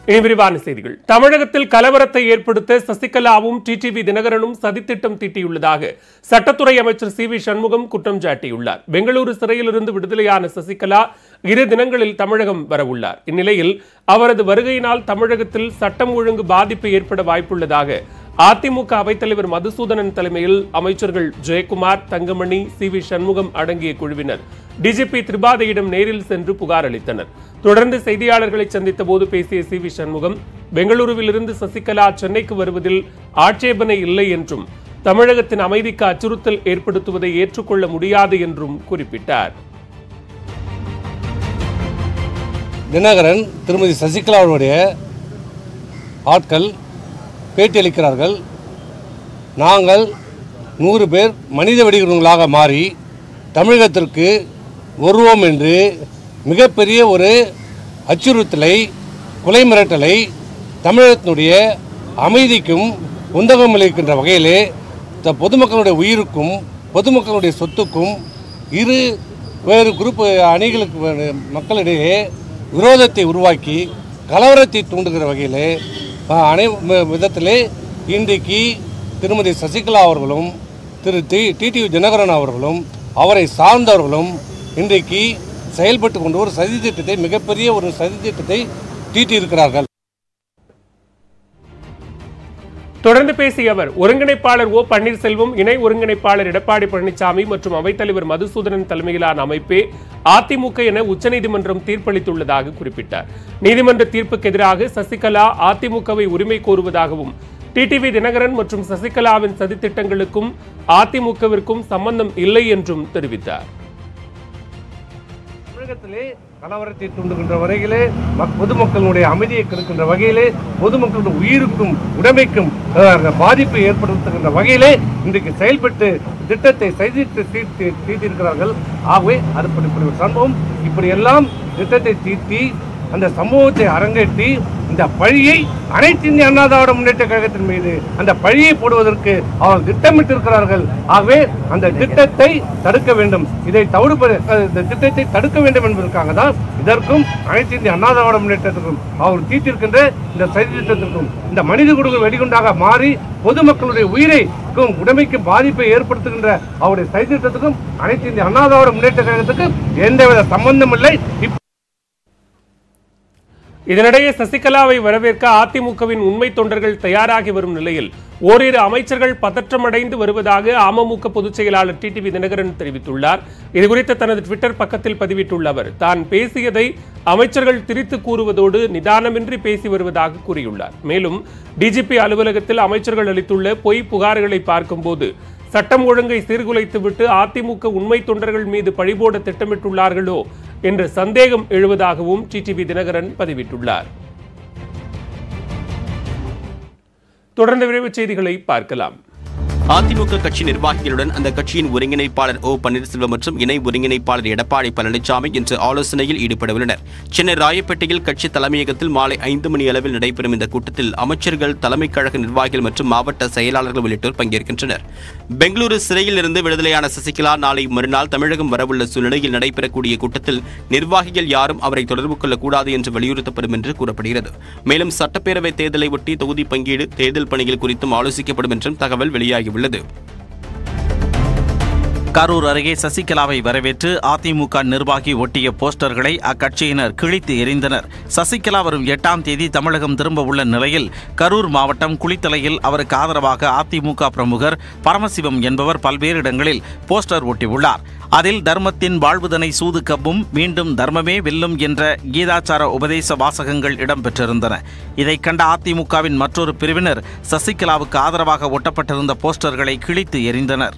இனி விரிவான செய்திகள் தமிழகத்தில் கலவரத்தை ஏற்படுத்த சசிகலாவும் டிடிவி தினகரனும் சதித்திட்டம் தீட்டியுள்ளதாக சட்டத்துறை அமைச்சர் சி வி சண்முகம் குற்றம் சாட்டியுள்ளார் பெங்களூரு சிறையிலிருந்து விடுதலையான சசிகலா இரு தினங்களில் தமிழகம் வரவுள்ளார் இந்நிலையில் அவரது வருகையினால் தமிழகத்தில் சட்டம் ஒழுங்கு பாதிப்பு ஏற்பட வாய்ப்புள்ளதாக அதிமுக அவைத்தலைவர் மதுசூதனன் தலைமையில் அமைச்சர்கள் ஜெயக்குமார் தங்கமணி சி வி சண்முகம் அடங்கிய குழுவினர் டிஜிபி திரிபாதியிடம் நேரில் சென்று புகார் அளித்தனர் தொடர்ந்து செய்தியாளர்களை சந்தித்த போது பேசிய சி வி சண்முகம் பெங்களூருவிலிருந்து சசிகலா சென்னைக்கு வருவதில் ஆட்சேபனை இல்லை என்றும் தமிழகத்தின் அமைதிக்கு அச்சுறுத்தல் ஏற்படுத்துவதை ஏற்றுக்கொள்ள முடியாது என்றும் குறிப்பிட்டார் தினகரன் திருமதி சசிகலாவுடைய ஆட்கள் பேட்டியளிக்கிறார்கள் நாங்கள் நூறு பேர் மனித வெடிகுண்டுகளாக மாறி தமிழகத்திற்கு வருவோம் என்று மிகப்பெரிய ஒரு அச்சுறுத்தலை கொலை மிரட்டலை தமிழகத்தினுடைய அமைதிக்கும் உந்தகம் அளிக்கின்ற வகையிலே த- பொதுமக்களுடைய உயிருக்கும் பொதுமக்களுடைய சொத்துக்கும் இரு வேறு குரூப் அணிகளுக்கு வே- மக்களிடையே விரோதத்தை உருவாக்கி கலவரத்தை தூண்டுகிற வகையிலே அஹ், அனை ம- விதத்திலே இன்றைக்கு திருமதி சசிகலா அவர்களும் திரு டி டிடிவி தினகரன் அவர்களும் அவரை சார்ந்தவர்களும் இன்றைக்கு செயல்பட்டு கொண்டு ஒரு சதி திட்டத்தை மிகப்பெரிய ஒரு சதி திட்டத்தை தீட்டியிருக்கிறார்கள் தொடர்ந்து பேசிய அவர் ஒருங்கிணைப்பாளர் ஓ பன்னீர்செல்வம் இணை ஒருங்கிணைப்பாளர் எடப்பாடி பழனிசாமி மற்றும் அவைத்தலைவர் மதுசூதனன் தலைமையிலான அமைப்பே அதிமுக என உச்சநீதிமன்றம் தீர்ப்பளித்துள்ளதாக குறிப்பிட்டார் நீதிமன்ற தீர்ப்புக்கு எதிராக சசிகலா அதிமுகவை உரிமை கோருவதாகவும் டிடிவி தினகரன் மற்றும் சசிகலாவின் சதித்திட்டங்களுக்கும் அதிமுகவிற்கும் சம்பந்தம் இல்லை என்றும் தெரிவித்தார் தமிழகத்திலே கலவரத்தை தூண்டுகின்ற வகையிலே மக்- பொதுமக்களுடைய அமைதியை கெடுக்கின்ற வகையிலே பொதுமக்களுடைய உயிருக்கும் உடைமைக்கும் அஹ், பாதிப்பை ஏற்படுத்துகின்ற வகையிலே இன்றைக்கு செயல்பட்டு திட்டத்தை செய்திட்டு தீர்த்தி தீட்டியிருக்கிறார்கள் ஆகவே அது இப்படி இப்படி ஒரு சம்பவம் இப்படியெல்லாம் திட்டத்தை தீட்டி அந்த சம்பவத்தை அரங்கேற்றி இந்த பழியை அனைத்து இந்திய அண்ணா திராவிட முன்னேற்ற கழகத்தின் மீது அந்த பழியை போடுவதற்கு அவர்கள் திட்டமிட்டிருக்கிறார்கள் ஆகவே அந்த திட்டத்தை தடுக்க வேண்டும் இதை தவிர்ப்பது அஹ், இந்த திட்டத்தை தடுக்க வேண்டும் என்பதற்காக தான் இதற்கும் அனைத்து இந்திய அண்ணா திராவிட முன்னேற்றத்திற்கும் அவர் தீட்டிருக்கின்ற இந்த சதி திட்டத்திற்கும் இந்த மனித குடும்பம் வெடிகுண்டாக மாறி பொதுமக்களுடைய உயிரைக்கும் உடைமைக்கும் பாதிப்பை ஏற்படுத்துகின்ற அவருடைய சதி திட்டத்துக்கும் அனைத்து இந்திய அண்ணா திராவிட முன்னேற்ற கழகத்துக்கும் எந்தவித சம்பந்தம் இல்லை இப்ப இதனிடையே சசிகலாவை வரவேற்க அதிமுகவின் உண்மை தொண்டர்கள் தயாராகி வரும் நிலையில் ஓரிரு அமைச்சர்கள் பதற்றமடைந்து வருவதாக அமமுக பொதுச் செயலாளர் டிடிவி தினகரன் தெரிவித்துள்ளார் இதுகுறித்து தனது ட்விட்டர் பக்கத்தில் பதிவிட்டுள்ள அவர் தான் பேசியதை அமைச்சர்கள் திரித்து கூறுவதோடு நிதானமின்றி பேசி வருவதாக கூறியுள்ளார் மேலும் டிஜிபி அலுவலகத்தில் அமைச்சர்கள் அளித்துள்ள பொய் புகார்களை பார்க்கும்போது சட்டம் ஒழுங்கை சீர்குலைத்துவிட்டு அதிமுக உண்மை தொண்டர்கள் மீது பழிபோட திட்டமிட்டுள்ளார்களோ என்ற சந்தேகம் எழுவதாகவும் டிடிவி தினகரன் பதிவிட்டுள்ளார் தொடர்ந்து விரைவுச் செய்திகளை பார்க்கலாம் அதிமுக கட்சி நிர்வாகிகளுடன் அந்த கட்சியின் ஒருங்கிணைப்பாளர் ஓ பன்னீர்செல்வம் மற்றும் இணை ஒருங்கிணைப்பாளர் எடப்பாடி பழனிசாமி இன்று ஆலோசனையில் ஈடுபடவுள்ளனர் சென்னை ராயப்பேட்டையில் கட்சி தலைமையகத்தில் மாலை ஐந்து மணி அளவில் நடைபெறும் இந்த கூட்டத்தில் அமைச்சர்கள் தலைமைக் கழக நிர்வாகிகள் மற்றும் மாவட்ட செயலாளர்கள் உள்ளிட்டோர் பங்கேற்கின்றனர் பெங்களூரு சிறையில் இருந்து விடுதலையான சசிகலா நாளை மறுநாள் தமிழகம் வரவுள்ள சூழ்நிலையில் நடைபெறக்கூடிய கூட்டத்தில் நிர்வாகிகள் யாரும் அவரை தொடர்பு கொள்ளக்கூடாது என்று வலியுறுத்தப்படும் என்று கூறப்படுகிறது மேலும் சட்டப்பேரவை தேர்தலை ஒட்டி தொகுதி பங்கீடு தேர்தல் பணிகள் குறித்தும் ஆலோசிக்கப்படும் என்றும் தகவல் வெளியாகியுள்ளது கரூர் அருகே சசிகலாவை வரவேற்று அதிமுக நிர்வாகி ஒட்டிய போஸ்டர்களை அக்கட்சியினர் கிழித்து எறிந்தனர் சசிகலா வரும் எட்டாம் தேதி தமிழகம் திரும்ப உள்ள நிலையில் கரூர் மாவட்டம் குளித்தலையில் அவருக்கு ஆதரவாக அதிமுக பிரமுகர் பரமசிவம் என்பவர் பல்வேறு இடங்களில் போஸ்டர் ஒட்டியுள்ளார் அதில் தர்மத்தின் வாழ்வுதனை சூது கப்பும் மீண்டும் தர்மமே வெல்லும் என்ற கீதாச்சார உபதேச வாசகங்கள் இடம்பெற்றிருந்தன இதைக் கண்ட அதிமுகவின் மற்றொரு பிரிவினர் சசிகலாவுக்கு ஆதரவாக ஒட்டப்பட்டிருந்த போஸ்டர்களை கிழித்து எறிந்தனர்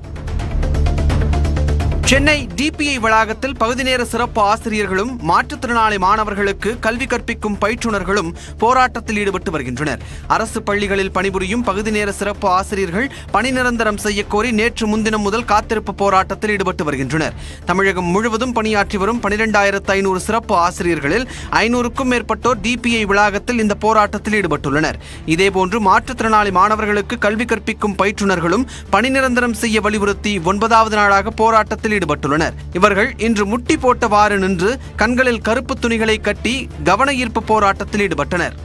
சென்னை டிபிஐ வளாகத்தில் பகுதி நேர சிறப்பு ஆசிரியர்களும் மாற்றுத்திறனாளி மாணவர்களுக்கு கல்வி கற்பிக்கும் பயிற்றுனர்களும் போராட்டத்தில் ஈடுபட்டு வருகின்றனர் அரசு பள்ளிகளில் பணிபுரியும் பகுதி நேர சிறப்பு ஆசிரியர்கள் பணி நிரந்தரம் செய்ய கோரி நேற்று முன்தினம் முதல் காத்திருப்பு போராட்டத்தில் ஈடுபட்டு வருகின்றனர் தமிழகம் முழுவதும் பணியாற்றி வரும் பனிரெண்டாயிரத்து ஐநூறு சிறப்பு ஆசிரியர்களில் ஐநூறுக்கும் மேற்பட்டோர் டிபிஐ வளாகத்தில் இந்த போராட்டத்தில் ஈடுபட்டுள்ளனர் இதேபோன்று மாற்றுத்திறனாளி மாணவர்களுக்கு கல்வி கற்பிக்கும் பயிற்றுனர்களும் பணி நிரந்தரம் செய்ய வலியுறுத்தி ஒன்பதாவது நாளாக போராட்டத்தில் ஈடுபட்டு ஈடுபட்டுள்ளனர் இவர்கள் இன்று முட்டி போட்டவாறு நின்று கண்களில் கருப்பு துணிகளை கட்டி கவன ஈர்ப்பு போராட்டத்தில் ஈடுபட்டனர்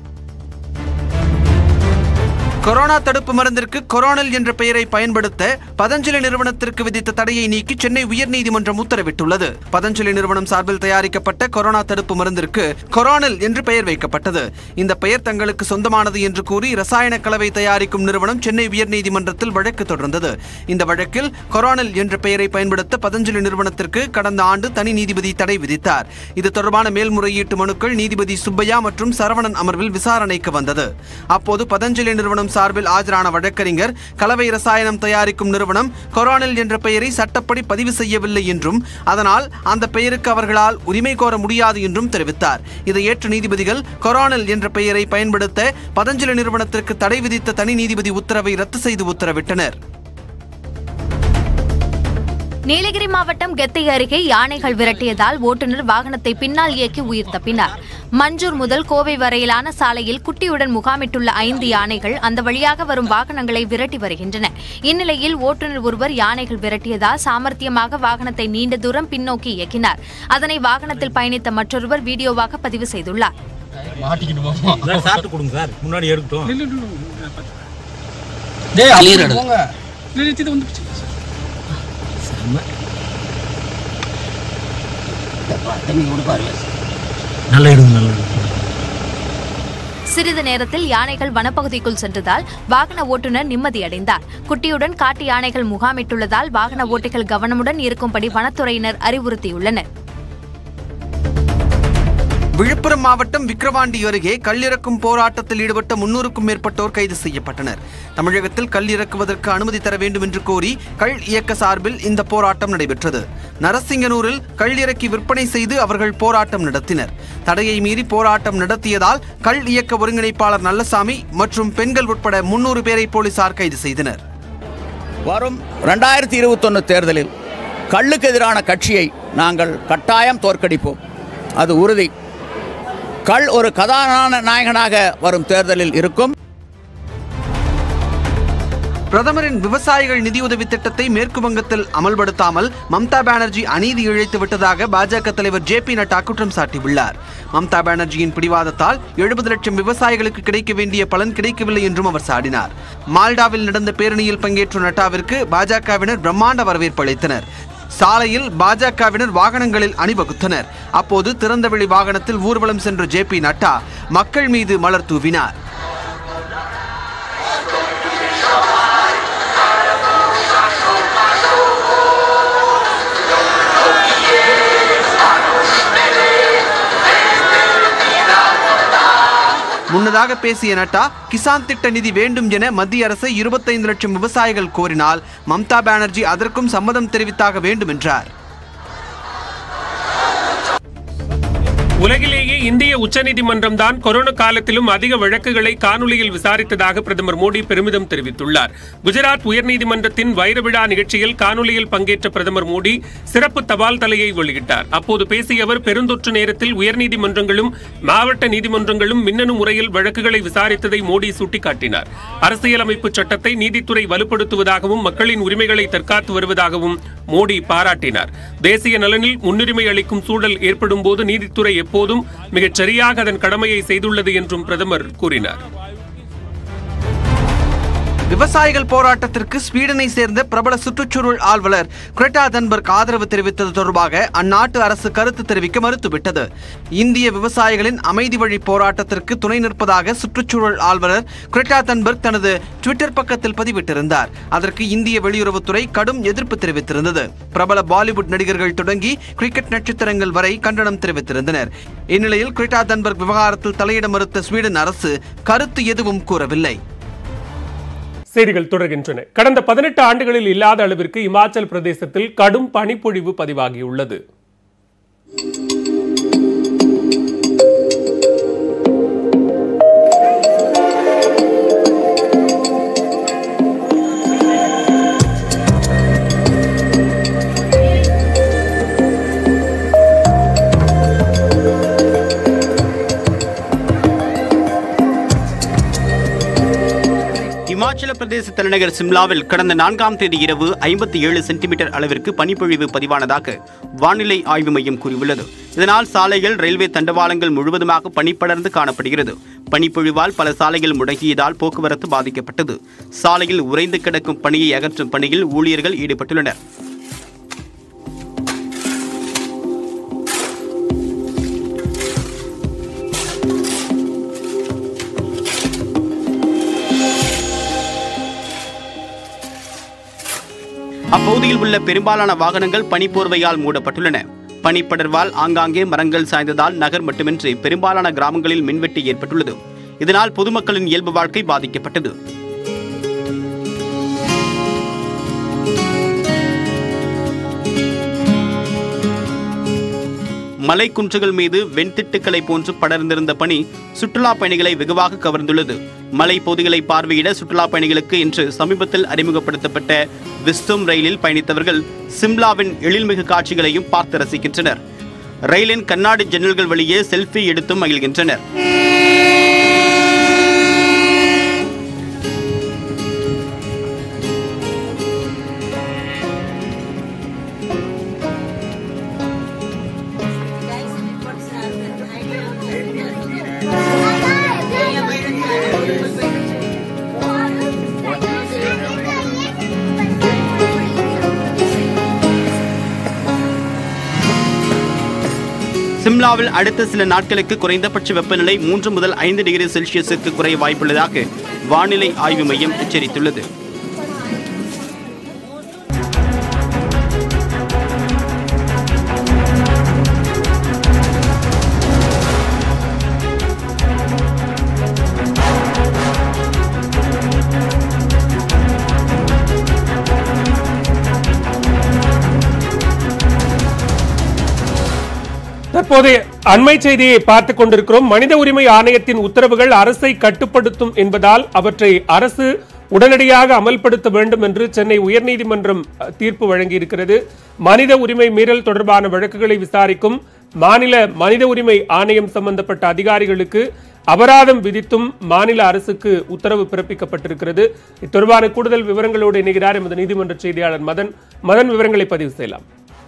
கொரோனா தடுப்பு மருந்திற்கு கொரோனல் என்ற பெயரை பயன்படுத்த பதஞ்சலி நிறுவனத்திற்கு விதித்த தடையை நீக்கி சென்னை உயர்நீதிமன்றம் உத்தரவிட்டுள்ளது பதஞ்சலி நிறுவனம் சார்பில் தயாரிக்கப்பட்ட கொரோனா தடுப்பு மருந்திற்கு கொரோனல் என்று பெயர் வைக்கப்பட்டது இந்த பெயர் தங்களுக்கு சொந்தமானது என்று கூறி ரசாயன கலவை தயாரிக்கும் நிறுவனம் சென்னை உயர்நீதிமன்றத்தில் வழக்கு தொடர்ந்தது இந்த வழக்கில் கொரோனல் என்ற பெயரை பயன்படுத்த பதஞ்சலி நிறுவனத்திற்கு கடந்த ஆண்டு தனி நீதிபதி தடை விதித்தார் இது தொடர்பான மேல்முறையீட்டு மனுக்கள் நீதிபதி சுப்பையா மற்றும் சரவணன் அமர்வில் விசாரணைக்கு வந்தது அப்போது பதஞ்சலி நிறுவனம் சார்பில் ஆஜரான வழக்கறிஞர் கலவை ரசாயனம் தயாரிக்கும் நிறுவனம் கொரோனில் என்ற பெயரை சட்டப்படி பதிவு செய்யவில்லை என்றும் அதனால் அந்த பெயருக்கு அவர்களால் உரிமை கோர முடியாது என்றும் தெரிவித்தார் இதை ஏற்ற நீதிபதிகள் கொரோனில் என்ற பெயரை பயன்படுத்த பதஞ்சலி நிறுவனத்திற்கு தடை விதித்த தனி நீதிபதி உத்தரவை ரத்து செய்து உத்தரவிட்டனர் நீலகிரி மாவட்டம் கெத்தை அருகே யானைகள் விரட்டியதால் ஓட்டுநர் வாகனத்தை பின்னால் இயக்கி உயிர் தப்பினார் மஞ்சூர் முதல் கோவை வரையிலான சாலையில் குட்டியுடன் முகாமிட்டுள்ள ஐந்து யானைகள் அந்த வழியாக வரும் வாகனங்களை விரட்டி வருகின்றன இந்நிலையில் ஓட்டுநர் ஒருவர் யானைகள் விரட்டியதால் சாமர்த்தியமாக வாகனத்தை நீண்ட தூரம் பின்னோக்கி இயக்கினார் அதனை வாகனத்தில் பயணித்த மற்றொருவர் வீடியோவாக பதிவு செய்துள்ளார் சார் சாப்பிட்டு கொடுங்க சார் முன்னாடி எடுக்கட்டும் நல்லா எடுங்க நல்லா எடுங்க சிறிது நேரத்தில் யானைகள் வனப்பகுதிக்குள் சென்றதால் வாகன ஓட்டுநர் நிம்மதியடைந்தார் குட்டியுடன் காட்டு யானைகள் முகாமிட்டுள்ளதால் வாகன ஓட்டிகள் கவனமுடன் இருக்கும்படி வனத்துறையினர் அறிவுறுத்தியுள்ளனர் விழுப்புரம் மாவட்டம் விக்கிரவாண்டி அருகே கல்லிறக்கும் போராட்டத்தில் ஈடுபட்ட முன்னூறுக்கும் மேற்பட்டோர் கைது செய்யப்பட்டனர் தமிழகத்தில் கல் இறக்குவதற்கு அனுமதி தர வேண்டும் என்று கோரி கள் இயக்க சார்பில் இந்த போராட்டம் நடைபெற்றது நரசிங்கனூரில் கள் இறக்கி விற்பனை செய்து அவர்கள் போராட்டம் நடத்தினர் தடையை மீறி போராட்டம் நடத்தியதால் கள் இயக்க ஒருங்கிணைப்பாளர் நல்லசாமி மற்றும் பெண்கள் உட்பட முன்னூறு பேரை போலீசார் கைது செய்தனர் வரும் ரெண்டாயிரத்தி இருபத்தொன்று தேர்தலில் கள்ளுக்கு எதிரான கட்சியை நாங்கள் கட்டாயம் தோற்கடிப்போம் அது உறுதி கள் ஒரு கதாநாயகனாக வரும் தேர்தலில் இருக்கும் பிரதமரின் விவசாயிகள் நிதியுதவி திட்டத்தை மேற்கு வங்கத்தில் அமல்படுத்தாமல் மம்தா பானர்ஜி அநீதி இழைத்து விட்டதாக பாஜக தலைவர் ஜே பி நட்டா குற்றம் சாட்டியுள்ளார் மம்தா பானர்ஜியின் பிடிவாதத்தால் எழுபது லட்சம் விவசாயிகளுக்கு கிடைக்க வேண்டிய பலன் கிடைக்கவில்லை என்றும் அவர் சாடினார் மால்டாவில் நடந்த பேரணியில் பங்கேற்ற நட்டாவிற்கு பாஜகவினர் பிரம்மாண்ட வரவேற்பு அளித்தனர் சாலையில் பாஜகவினர் வாகனங்களில் அணிவகுத்தனர் அப்போது திறந்தவெளி வாகனத்தில் ஊர்வலம் சென்ற ஜே பி நட்டா மக்கள் மீது மலர் தூவினார் முன்னதாக பேசிய நட்டா கிசான் திட்ட நிதி வேண்டும் என மத்திய அரசு இருபத்தைந்து லட்சம் விவசாயிகள் கோரினால் மம்தா பானர்ஜி அதற்கும் சம்மதம் தெரிவித்தாக வேண்டும் என்றார் உலகிலேயே இந்திய உச்சநீதிமன்றம் தான் கொரோனா காலத்திலும் அதிக வழக்குகளை காணொலியில் விசாரித்ததாக பிரதமர் மோடி பெருமிதம் தெரிவித்துள்ளார் குஜராத் உயர்நீதிமன்றத்தின் வைர விழா நிகழ்ச்சியில் காணொலியில் பங்கேற்ற பிரதமர் மோடி சிறப்பு தபால் தலையை வெளியிட்டார் அப்போது பேசிய அவர் பெருந்தொற்று நேரத்தில் உயர்நீதிமன்றங்களும் மாவட்ட நீதிமன்றங்களும் மின்னணு முறையில் வழக்குகளை விசாரித்ததை மோடி சுட்டிக்காட்டினார் அரசியலமைப்பு சட்டத்தை நீதித்துறை வலுப்படுத்துவதாகவும் மக்களின் உரிமைகளை தற்காத்து வருவதாகவும் மோடி பாராட்டினார் தேசிய நலனில் முன்னுரிமை அளிக்கும் சூழல் ஏற்படும் போது நீதித்துறை எப்போதும் மிகச் சரியாக அதன் கடமையை செய்துள்ளது என்றும் பிரதமர் கூறினார் விவசாயிகள் போராட்டத்திற்கு ஸ்வீடனை சேர்ந்த பிரபல சுற்றுச்சூழல் ஆர்வலர் கிரெட்டா தன்பர்க் ஆதரவு தெரிவித்தது தொடர்பாக அந்நாட்டு அரசு கருத்து தெரிவிக்க மறுத்துவிட்டது இந்திய விவசாயிகளின் அமைதி வழி போராட்டத்திற்கு துணை நிற்பதாக சுற்றுச்சூழல் ஆர்வலர் கிரெட்டா தன்பர்க் தனது ட்விட்டர் பக்கத்தில் பதிவிட்டிருந்தார் அதற்கு இந்திய வெளியுறவுத்துறை கடும் எதிர்ப்பு தெரிவித்திருந்தது பிரபல பாலிவுட் நடிகர்கள் தொடங்கி கிரிக்கெட் நட்சத்திரங்கள் வரை கண்டனம் தெரிவித்திருந்தனர் இந்நிலையில் கிரெட்டா தன்பர்க் விவகாரத்தில் தலையிட மறுத்த ஸ்வீடன் அரசு கருத்து எதுவும் கூறவில்லை செய்திகள் தொடர்கின்றன கடந்த பதினெட்டு ஆண்டுகளில் இல்லாத அளவிற்கு இமாச்சல் பிரதேசத்தில் கடும் பனிப்பொழிவு பதிவாகியுள்ளது இமாச்சல பிரதேச தலைநகர் சிம்லாவில் கடந்த நான்காம் தேதி இரவு ஐம்பத்தி ஏழு சென்டிமீட்டர் அளவிற்கு பனிப்பொழிவு பதிவானதாக வானிலை ஆய்வு மையம் கூறியுள்ளது இதனால் சாலைகள் ரயில்வே தண்டவாளங்கள் முழுவதுமாக பனிப்படர்ந்து காணப்படுகிறது பனிப்பொழிவால் பல சாலைகள் முடங்கியதால் போக்குவரத்து பாதிக்கப்பட்டது சாலையில் உறைந்து கிடக்கும் பனியை அகற்றும் பணியில் ஊழியர்கள் ஈடுபட்டுள்ளனர் அப்பகுதியில் உள்ள பெரும்பாலான வாகனங்கள் பனிப்போர்வையால் மூடப்பட்டுள்ளன பனிப்படர்வால் ஆங்காங்கே மரங்கள் சாய்ந்ததால் நகர் மட்டுமின்றி பெரும்பாலான கிராமங்களில் மின்வெட்டு ஏற்பட்டுள்ளது இதனால் பொதுமக்களின் இயல்பு வாழ்க்கை பாதிக்கப்பட்டது மலைக்குன்றுகள் மீது வெண்திட்டுக்களை போன்று படர்ந்திருந்த பனி சுற்றுலா பயணிகளை வெகுவாக கவர்ந்துள்ளது மலை பகுதிகளை பார்வையிட சுற்றுலா பயணிகளுக்கு இன்று சமீபத்தில் அறிமுகப்படுத்தப்பட்ட விஸ்டம் ரயிலில் பயணித்தவர்கள் சிம்லாவின் எழில்மிகு காட்சிகளையும் பார்த்து ரசிக்கின்றனர் ரயிலின் கண்ணாடி ஜன்னல்கள் வழியே செல்ஃபி எடுத்தும் மகிழ்கின்றனர் சிம்லாவில் அடுத்த சில நாட்களுக்கு குறைந்தபட்ச வெப்பநிலை மூன்று முதல் ஐந்து டிகிரி செல்சியஸுக்கு குறைய வாய்ப்புள்ளதாக வானிலை ஆய்வு மையம் எச்சரித்துள்ளது தற்போது அண்மை செய்தியை பார்த்துக் கொண்டிருக்கிறோம் மனித உரிமை ஆணையத்தின் உத்தரவுகள் அரசை கட்டுப்படுத்தும் என்பதால் அவற்றை அரசு உடனடியாக அமல்படுத்த வேண்டும் என்று சென்னை உயர்நீதிமன்றம் அஹ், தீர்ப்பு வழங்கியிருக்கிறது மனித உரிமை மீறல் தொடர்பான வழக்குகளை விசாரிக்கும் மாநில மனித உரிமை ஆணையம் சம்பந்தப்பட்ட அதிகாரிகளுக்கு அபராதம் விதித்தும் மாநில அரசுக்கு உத்தரவு பிறப்பிக்கப்பட்டிருக்கிறது இது தொடர்பான கூடுதல் விவரங்களோடு இணைகிறார் எமது நீதிமன்ற செய்தியாளர் மதன் மதன் விவரங்களை பதிவு செய்யலாம்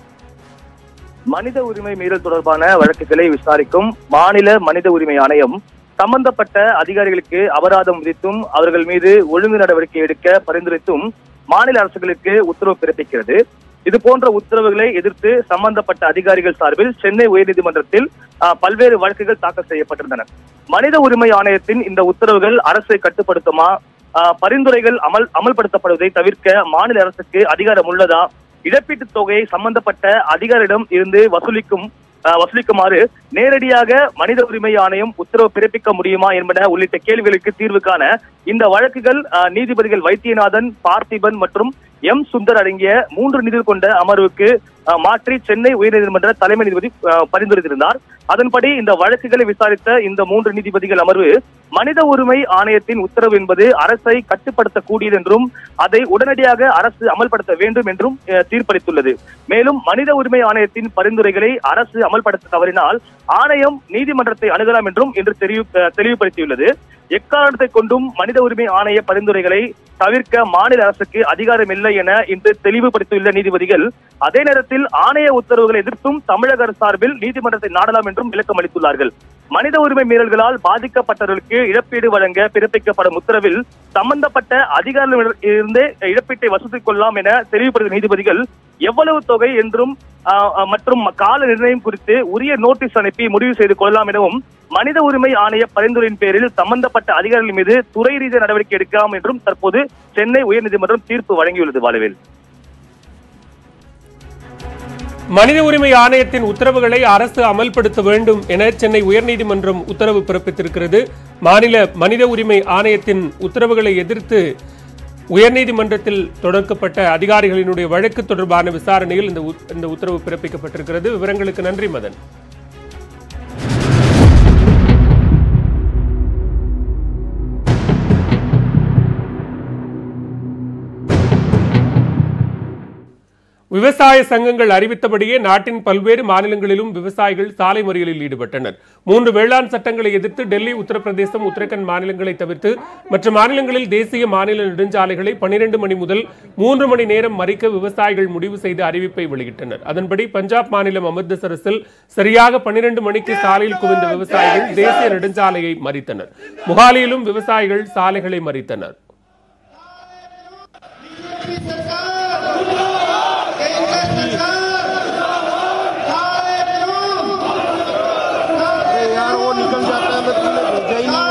மனித உரிமை மீறல் தொடர்பான வழக்குகளை விசாரிக்கும் மாநில மனித உரிமை ஆணையம் சம்பந்தப்பட்ட அதிகாரிகளுக்கு அபராதம் விதித்தும் அவர்கள் மீது ஒழுங்கு நடவடிக்கை எடுக்க பரிந்துரைத்தும் மாநில அரசுகளுக்கு உத்தரவு பிறப்பிக்கிறது இது போன்ற உத்தரவுகளை எதிர்த்து சம்பந்தப்பட்ட அதிகாரிகள் சார்பில் சென்னை உயர்நீதிமன்றத்தில் ஆஹ், பல்வேறு வழக்குகள் தாக்கல் செய்யப்பட்டிருந்தன மனித உரிமை ஆணையத்தின் இந்த உத்தரவுகள் அரசை கட்டுப்படுத்துமா ஆஹ், பரிந்துரைகள் அமல் அமல்படுத்தப்படுவதை தவிர்க்க மாநில அரசுக்கு அதிகாரம் உள்ளதா இழப்பீட்டுத் தொகையை சம்பந்தப்பட்ட அதிகாரிடம் இருந்து வசூலிக்கும் அஹ், வசூலிக்குமாறு நேரடியாக மனித உரிமை ஆணையம் உத்தரவு பிறப்பிக்க முடியுமா என்பன உள்ளிட்ட கேள்விகளுக்கு தீர்வு காண இந்த வழக்குகள் அஹ், நீதிபதிகள் வைத்தியநாதன் பார்த்திபன் மற்றும் எம் சுந்தர் அடங்கிய மூன்று நீதிகள் கொண்ட அமர்வுக்கு அஹ், மாற்றி சென்னை உயர்நீதிமன்ற தலைமை நீதிபதி அஹ், பரிந்துரைத்திருந்தார் அதன்படி இந்த வழக்குகளை விசாரித்த இந்த மூன்று நீதிபதிகள் அமர்வு மனித உரிமை ஆணையத்தின் உத்தரவு என்பது அரசை கட்டுப்படுத்தக்கூடியது என்றும் அதை உடனடியாக அரசு அமல்படுத்த வேண்டும் என்றும் அஹ், தீர்ப்பளித்துள்ளது மேலும் மனித உரிமை ஆணையத்தின் பரிந்துரைகளை அரசு அமல்படுத்த தவறினால் ஆணையம் நீதிமன்றத்தை அணுகலாம் என்றும் இன்று தெரிவு அஹ், தெளிவுபடுத்தியுள்ளது எக்காரணத்தை கொண்டும் மனித உரிமை ஆணைய பரிந்துரைகளை தவிர்க்க மாநில அரசுக்கு அதிகாரம் இல்லை என இன்று தெளிவுபடுத்தியுள்ள நீதிபதிகள் அதே நேரத்தில் ஆணைய உத்தரவுகளை எதிர்த்தும் தமிழக அரசு சார்பில் நீதிமன்றத்தை நாடலாம் என்றும் விளக்கம் அளித்துள்ளார்கள் மனித உரிமை மீறல்களால் பாதிக்கப்பட்டவர்களுக்கு இழப்பீடு வழங்க பிறப்பிக்கப்படும் உத்தரவில் சம்பந்தப்பட்ட அதிகாரிகளிடம் இருந்தே இழப்பீட்டை வசூலித்துக் கொள்ளலாம் என தெளிவுபடுத்திய நீதிபதிகள் எவ்வளவு தொகை என்றும் ஆஹ், ஆஹ், மற்றும் கால நிர்ணயம் குறித்து உரிய நோட்டீஸ் அனுப்பி முடிவு செய்து கொள்ளலாம் எனவும் மனித உரிமை ஆணைய பரிந்துரையின் பேரில் சம்பந்தப்பட்ட அதிகாரிகள் மீது துறை ரீதிய நடவடிக்கை எடுக்கலாம் என்றும் தற்போது சென்னை உயர்நீதிமன்றம் தீர்ப்பு வழங்கியுள்ளது பாலவேல் மனித உரிமை ஆணையத்தின் உத்தரவுகளை அரசு அமல்படுத்த வேண்டும் என சென்னை உயர்நீதிமன்றம் உத்தரவு பிறப்பித்திருக்கிறது மாநில மனித உரிமை ஆணையத்தின் உத்தரவுகளை எதிர்த்து உயர்நீதிமன்றத்தில் தொடக்கப்பட்ட அதிகாரிகளினுடைய வழக்கு தொடர்பான விசாரணையில் இந்த உத்- இந்த உத்தரவு பிறப்பிக்கப்பட்டிருக்கிறது விவரங்களுக்கு நன்றி மதன் விவசாய சங்கங்கள் அறிவித்தபடியே நாட்டின் பல்வேறு மாநிலங்களிலும் விவசாயிகள் சாலை மறியலில் ஈடுபட்டனர் மூன்று வேளாண் சட்டங்களை எதிர்த்து டெல்லி உத்தரப்பிரதேசம் உத்தரகண்ட் மாநிலங்களை தவிர்த்து மற்ற மாநிலங்களில் தேசிய மாநில நெடுஞ்சாலைகளை பனிரெண்டு மணி முதல் மூன்று மணி நேரம் மறிக்க விவசாயிகள் முடிவு செய்து அறிவிப்பை வெளியிட்டனர் அதன்படி பஞ்சாப் மாநிலம் அமிர்தசரஸில் சரியாக பனிரெண்டு மணிக்கு சாலையில் குவிந்த விவசாயிகள் தேசிய நெடுஞ்சாலையை மறித்தனர் முகாலியிலும் விவசாயிகள் சாலைகளை மறித்தனர் यार वो निकल जाता है मैं तुम्हें भेजा ही नहीं